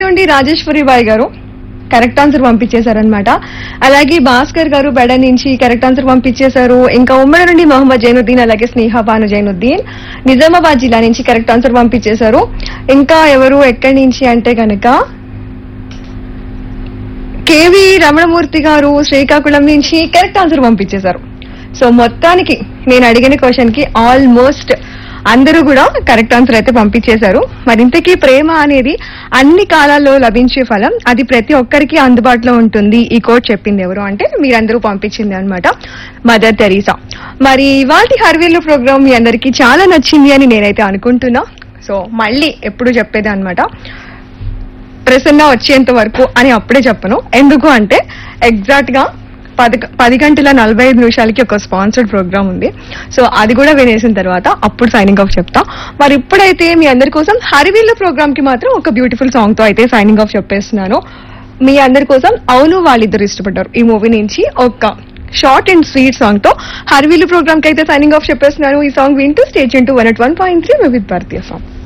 నుండి రాజేశ్వరి బాయ్ గారు correct answer పంపించేశారనమాట అలాగే భాస్కర్ గారు బెడ నుంచి కరెక్ట్ ఆన్సర్ పంపించేశారు ఇంకా ఉమ్మడి నుండి మొహమ్మద్ జైనుద్దీన్ అలాగే స్నేహ బాను జైనుద్దీన్ నిజామాబాద్ జిల్లా నుంచి కరెక్ట్ ఆన్సర్ పంపించేశారు ఇంకా ఎవరు ఎక్కడి నుంచి అంటే కనుక కేవి రమణమూర్తి గారు శ్రీకాకుళం నుంచి కరెక్ట్ ఆన్సర్ పంపించేశారు సో మొత్తానికి నేను అడిగిన క్వశ్చన్ కి ఆల్మోస్ట్ అందరూ కూడా కరెక్ట్ ఆన్సర్ అయితే పంపించేశారు మరి ఇంతకీ ప్రేమ అనేది అన్ని కాలాల్లో లభించే ఫలం అది ప్రతి ఒక్కరికి అందుబాటులో ఉంటుంది ఈ కోట్ చెప్పింది ఎవరు అంటే మీరందరూ పంపించింది అనమాట మదర్ తెరీసా మరి ఇవాటి హర్వీలు ప్రోగ్రామ్ మీ అందరికీ చాలా నచ్చింది అని నేనైతే అనుకుంటున్నా సో మళ్ళీ ఎప్పుడు చెప్పేది అనమాట ప్రసన్న వచ్చేంత వరకు అని అప్పుడే చెప్పను ఎందుకు అంటే ఎగ్జాక్ట్ గా పది పది గంటల నలభై ఐదు నిమిషాలకి ఒక స్పాన్సర్డ్ ప్రోగ్రామ్ ఉంది సో అది కూడా వినేసిన తర్వాత అప్పుడు సైనింగ్ ఆఫ్ చెప్తా మరి ఇప్పుడైతే మీ అందరి కోసం హరివీళ్ళ ప్రోగ్రామ్ కి మాత్రం ఒక బ్యూటిఫుల్ సాంగ్ తో అయితే సైనింగ్ ఆఫ్ చెప్పేస్తున్నాను మీ అందరి కోసం అవును వాళ్ళిద్దరు ఇష్టపడ్డారు ఈ మూవీ నుంచి ఒక షార్ట్ అండ్ స్వీట్ సాంగ్ తో హరివీలు ప్రోగ్రామ్ కి అయితే సైనింగ్ ఆఫ్ చెప్పేస్తున్నాను ఈ సాంగ్ వింటూ stage into one at one point three with భారతీయ సాంగ్